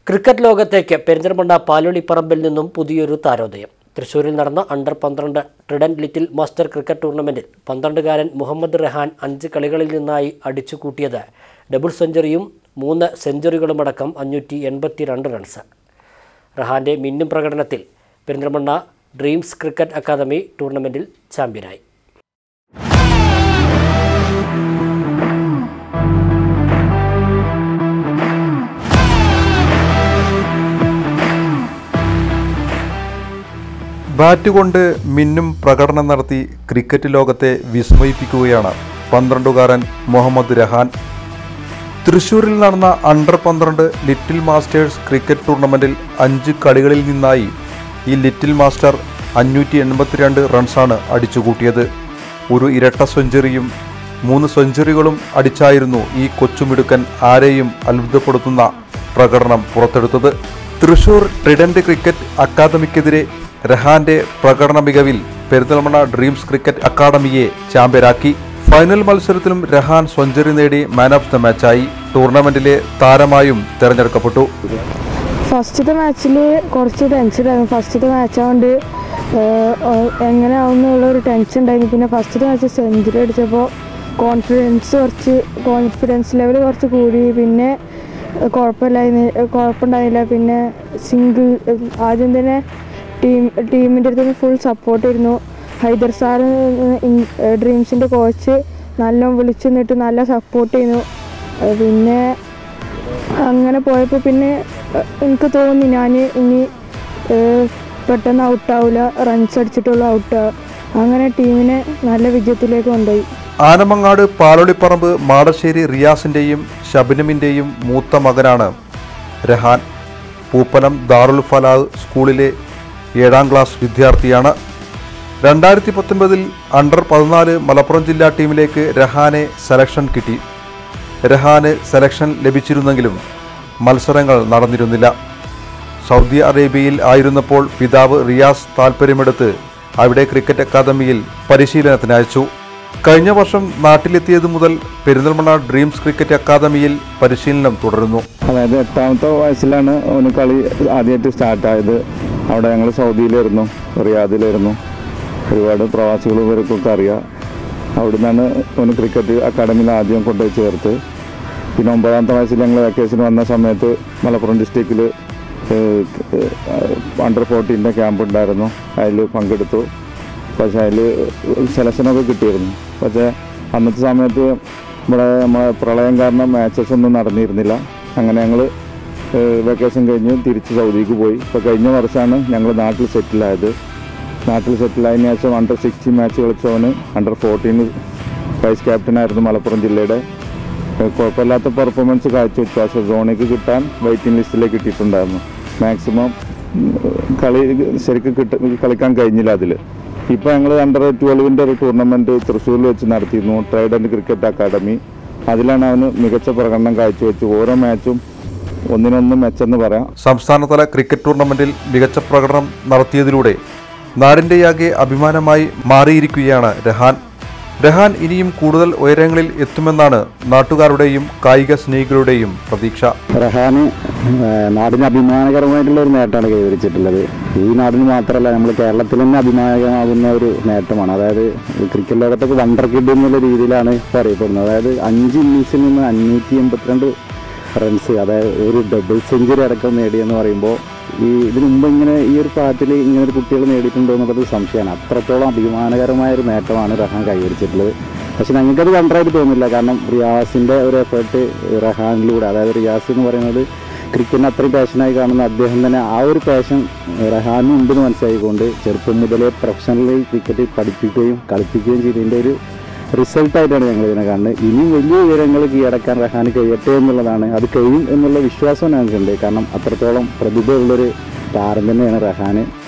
cricket ലോകത്തേക്ക് പെരിന്തൽമണ്ണ പാലൊളിപ്പറമ്പിൽ നിന്നും പുതിയൊരു താരോദയം തൃശൂരിൽ നടന്ന അണ്ടർ പന്ത്രണ്ട് ട്രിഡന്റ് ലിറ്റിൽ മാസ്റ്റർ ക്രിക്കറ്റ് ടൂർണമെന്റിൽ പന്ത്രണ്ടുകാരൻ മുഹമ്മദ് റഹാൻ അഞ്ച് കളികളിൽ നിന്നായി അടിച്ചുകൂട്ടിയത് ഡബിൾ സെഞ്ചുറിയും മൂന്ന് സെഞ്ചുറികളുമടക്കം അഞ്ഞൂറ്റി എൺപത്തിരണ്ട് റൺസ് റഹാന്റെ മിന്നും പ്രകടനത്തിൽ പെരിന്തൽമണ്ണ ഡ്രീംസ് ക്രിക്കറ്റ് അക്കാദമി ടൂർണമെന്റിൽ ചാമ്പ്യനായി ബാറ്റ് കൊണ്ട് മിന്നും പ്രകടനം നടത്തി ക്രിക്കറ്റ് ലോകത്തെ വിസ്മയിപ്പിക്കുകയാണ് പന്ത്രണ്ടുകാരൻ മുഹമ്മദ് രഹാൻ തൃശൂരിൽ നടന്ന അണ്ടർ പന്ത്രണ്ട് ലിറ്റിൽ മാസ്റ്റേഴ്സ് ക്രിക്കറ്റ് ടൂർണമെന്റിൽ അഞ്ച് കളികളിൽ നിന്നായി ഈ ലിറ്റിൽ മാസ്റ്റർ അഞ്ഞൂറ്റി എൺപത്തിരണ്ട് റൺസാണ് അടിച്ചുകൂട്ടിയത് ഒരു ഇരട്ട സെഞ്ചുറിയും മൂന്ന് സെഞ്ചുറികളും അടിച്ചായിരുന്നു ഈ കൊച്ചുമിടുക്കൻ ആരെയും അത്ഭുതപ്പെടുത്തുന്ന പ്രകടനം പുറത്തെടുത്തത് തൃശൂർ ട്രിഡന്റ് ക്രിക്കറ്റ് അക്കാദമിക്കെതിരെ രഹാന്റെ പ്രകടന മികവിൽ പെരിന്തൽമണ്ണ ഡ്രീംസ് ക്രിക്കറ്റ് അക്കാദമിയെ ചാമ്പ്യനാക്കി ഫൈനൽ മത്സരത്തിലും രഹാൻ സെഞ്ചുറി നേടി മാൻ ഓഫ് ദ മാച്ചായി ടൂർണമെന്റിലെ താരമായും തെരഞ്ഞെടുക്കപ്പെട്ടു ഫസ്റ്റത്തെ മാച്ചിൽ കുറച്ച് ടെൻഷൻ ഉണ്ടായിരുന്നു ഫസ്റ്റത്തെ മാച്ച് ആയതുകൊണ്ട് എങ്ങനെ ആവുന്നുള്ള ഒരു ടെൻഷൻ ഉണ്ടായിരുന്നു പിന്നെ ഫസ്റ്റത്തെ മാച്ച് സെഞ്ചുറി അടിച്ചപ്പോൾ കോൺഫിഡൻസ് കുറച്ച് കോൺഫിഡൻസ് ലെവൽ കുറച്ച് കൂടി പിന്നെ കുഴപ്പമില്ലായിരുന്നു കുഴപ്പമുണ്ടായില്ല പിന്നെ സിംഗിൾ ആദ്യം തന്നെ ടീം ടീമിൻ്റെ അടുത്ത് നിന്ന് ഫുൾ സപ്പോർട്ടായിരുന്നു ഹൈദർ സാർ ഡ്രീംസിൻ്റെ കോച്ച് നല്ല വിളിച്ചു നിന്നിട്ട് നല്ല സപ്പോർട്ട് ചെയ്യുന്നു ഏഹ് പിന്നെ അങ്ങനെ പോയപ്പോൾ പിന്നെ ഏഹ് എനിക്ക് തോന്നി ഞാൻ ഇനി ഏഹ് പെട്ടെന്ന് ഔട്ടാവില്ല റൺസ് അടിച്ചിട്ടുള്ള ഔട്ടാവുക അങ്ങനെ ടീമിനെ നല്ല വിജയത്തിലേക്ക് കൊണ്ടുപോയി ആനമങ്ങാട് പാലൊളിപ്പറമ്പ് മാടശ്ശേരി റിയാസിന്റെയും ഷബിനമിന്റെയും മൂത്ത മകനാണ് രഹാൻ പൂപ്പലം ദാറുൽ ഫലാഹ് സ്കൂളിലെ ഏഴാം ക്ലാസ് വിദ്യാർത്ഥിയാണ് രണ്ടായിരത്തി പത്തൊൻപതിൽ അണ്ടർ പതിനാല് മലപ്പുറം ജില്ലാ ടീമിലേക്ക് രഹാനെ സെലക്ഷൻ കിട്ടി രഹാന് സെലക്ഷൻ ലഭിച്ചിരുന്നെങ്കിലും മത്സരങ്ങൾ നടന്നിരുന്നില്ല സൗദി അറേബ്യയിൽ ആയിരുന്നപ്പോൾ പിതാവ് റിയാസ് താൽപ്പര്യമെടുത്ത് അവിടെ ക്രിക്കറ്റ് അക്കാദമിയിൽ പരിശീലനത്തിന് അയച്ചു കഴിഞ്ഞ വർഷം നാട്ടിലെത്തിയത് മുതൽ പെരിന്തൽമണ്ണ ഡ്രീംസ് ക്രിക്കറ്റ് അക്കാദമിയിൽ പരിശീലനം തുടരുന്നു അതായത് എട്ടാമത്തെ വയസ്സിലാണ് അവന് കളി ആദ്യമായിട്ട് സ്റ്റാർട്ടായത് അവിടെ ഞങ്ങൾ സൗദിയിലായിരുന്നു റിയാദിലായിരുന്നു ഒരുപാട് പ്രവാസികളും ഇവർക്കൊക്കെ അറിയാം അവിടെ നിന്നാണ് അവന് ക്രിക്കറ്റ് അക്കാഡമിയിൽ ആദ്യം കൊണ്ടുപോയി ചേർത്ത് പിന്നെ ഒമ്പതാമത്തെ വയസ്സിൽ ഞങ്ങൾ വെക്കേഷൻ വന്ന സമയത്ത് മലപ്പുറം ഡിസ്ട്രിക്റ്റിൽ അണ്ടർ ഫോർട്ടീൻ്റെ ക്യാമ്പ് ഉണ്ടായിരുന്നു അതിൽ പങ്കെടുത്തു പക്ഷേ അതിൽ സെലക്ഷനൊക്കെ കിട്ടിയിരുന്നു പക്ഷേ അന്നത്തെ സമയത്ത് ഇവിടെ നമ്മളെ പ്രളയം കാരണം മാച്ചസ് ഒന്നും നടന്നിരുന്നില്ല അങ്ങനെ ഞങ്ങൾ വെക്കേഷൻ കഴിഞ്ഞ് തിരിച്ച് സൗദിക്ക് പോയി ഇപ്പോൾ കഴിഞ്ഞ വർഷമാണ് ഞങ്ങൾ നാട്ടിൽ സെറ്റിലായത് നാട്ടിൽ സെറ്റിലായതിനു ശേഷം അണ്ടർ സിക്സ്റ്റീൻ മാച്ച് കളിച്ചവന് അണ്ടർ ഫോർട്ടീൻ വൈസ് ക്യാപ്റ്റനായിരുന്നു മലപ്പുറം ജില്ലയുടെ ഏഹ് കുഴപ്പമില്ലാത്ത പെർഫോമൻസ് കാഴ്ചവെച്ചു പക്ഷേ സോണിക്ക് കിട്ടാൻ വെയിറ്റിംഗ് ലിസ്റ്റിലേക്ക് കിട്ടിയിട്ടുണ്ടായിരുന്നു മാക്സിമം കളി ശരിക്കും കിട്ട കളിക്കാൻ കഴിഞ്ഞില്ല അതിൽ ഇപ്പോൾ ഞങ്ങൾ അണ്ടർ ട്വൽവിൻ്റെ ഒരു ടൂർണമെൻറ്റ് തൃശ്ശൂരിൽ വെച്ച് നടത്തിയിരുന്നു ട്രൈഡൻറ്റ് ക്രിക്കറ്റ് അക്കാദമി അതിലാണ് അവന് മികച്ച പ്രകടനം കാഴ്ചവെച്ചു ഓരോ മാച്ചും ഒന്നിനൊന്ന് മെച്ചെന്ന് പറയാം സംസ്ഥാനതല ക്രിക്കറ്റ് ടൂർണമെന്റിൽ മികച്ച പ്രകടനം നടത്തിയതിലൂടെ നാടിൻ്റെയാകെ അഭിമാനമായി മാറിയിരിക്കുകയാണ് രഹാൻ രഹാൻ ഇനിയും കൂടുതൽ ഉയരങ്ങളിൽ എത്തുമെന്നാണ് നാട്ടുകാരുടെയും കായിക സ്നേഹികളുടെയും പ്രതീക്ഷ റഹാന് ഏഹ്, നാടിന് അഭിമാനകരമായിട്ടുള്ള ഒരു നേട്ടമാണ് കൈവരിച്ചിട്ടുള്ളത് ഈ നാടിന് മാത്രമല്ല നമ്മൾ കേരളത്തിൽ തന്നെ അഭിമാനകരമാകുന്ന ഒരു നേട്ടമാണ് അതായത് ക്രിക്കറ്റ് ലോകത്തൊക്കെ വണ്ടർ കിഡ് എന്നുള്ള രീതിയിലാണ് ഇപ്പോൾ അറിയപ്പെടുന്നത് അതായത് അഞ്ച് ഇന്നിങ്സിൽ നിന്ന് അഞ്ഞൂറ്റി എൺപത്തിരണ്ട് റൺസ് അതായത് ഒരു ഡബിൾ സെഞ്ചുറി അടക്കം നേടിയെന്ന് പറയുമ്പോൾ ഈ ഇതിനു മുമ്പ് ഇങ്ങനെ ഈ ഒരു പ്രായത്തിൽ ഇങ്ങനെ ഒരു കുട്ടികൾ നേടിയിട്ടുണ്ടോ എന്നുള്ളത് സംശയമാണ് അത്രത്തോളം അഭിമാനകരമായ ഒരു നേട്ടമാണ് റഹാൻ കൈവരിച്ചിട്ടുള്ളത് പക്ഷെ ഞങ്ങൾക്കത് കണ്ടായിട്ട് തോന്നില്ല കാരണം റിയാസിൻ്റെ ഒരു എഫേർട്ട് റഹാനിലൂടെ അതായത് റിയാസ് എന്ന് പറയുന്നത് ക്രിക്കറ്റിന് അത്രയും പാഷനായി കാണുന്ന അദ്ദേഹം തന്നെ ആ ഒരു പാഷൻ റഹാനും ഉണ്ടെന്ന് മനസ്സിലാക്കിക്കൊണ്ട് ചെറുപ്പം മുതലേ പ്രൊഫഷണലി ക്രിക്കറ്റ് പഠിപ്പിക്കുകയും കളിപ്പിക്കുകയും ചെയ്തതിൻ്റെ ഒരു റിസൾട്ടായിട്ടാണ് ഞങ്ങൾ ഇതിനെ കാണുന്നത് ഇനിയും വലിയ ഉയരങ്ങൾ കീഴടക്കാൻ റഹാന് കഴിയട്ടെ എന്നുള്ളതാണ് അത് കഴിയും എന്നുള്ള വിശ്വാസം ഞങ്ങൾക്കുണ്ട് കാരണം അത്രത്തോളം പ്രതിഭയുള്ളൊരു താരം തന്നെയാണ് റഹാന്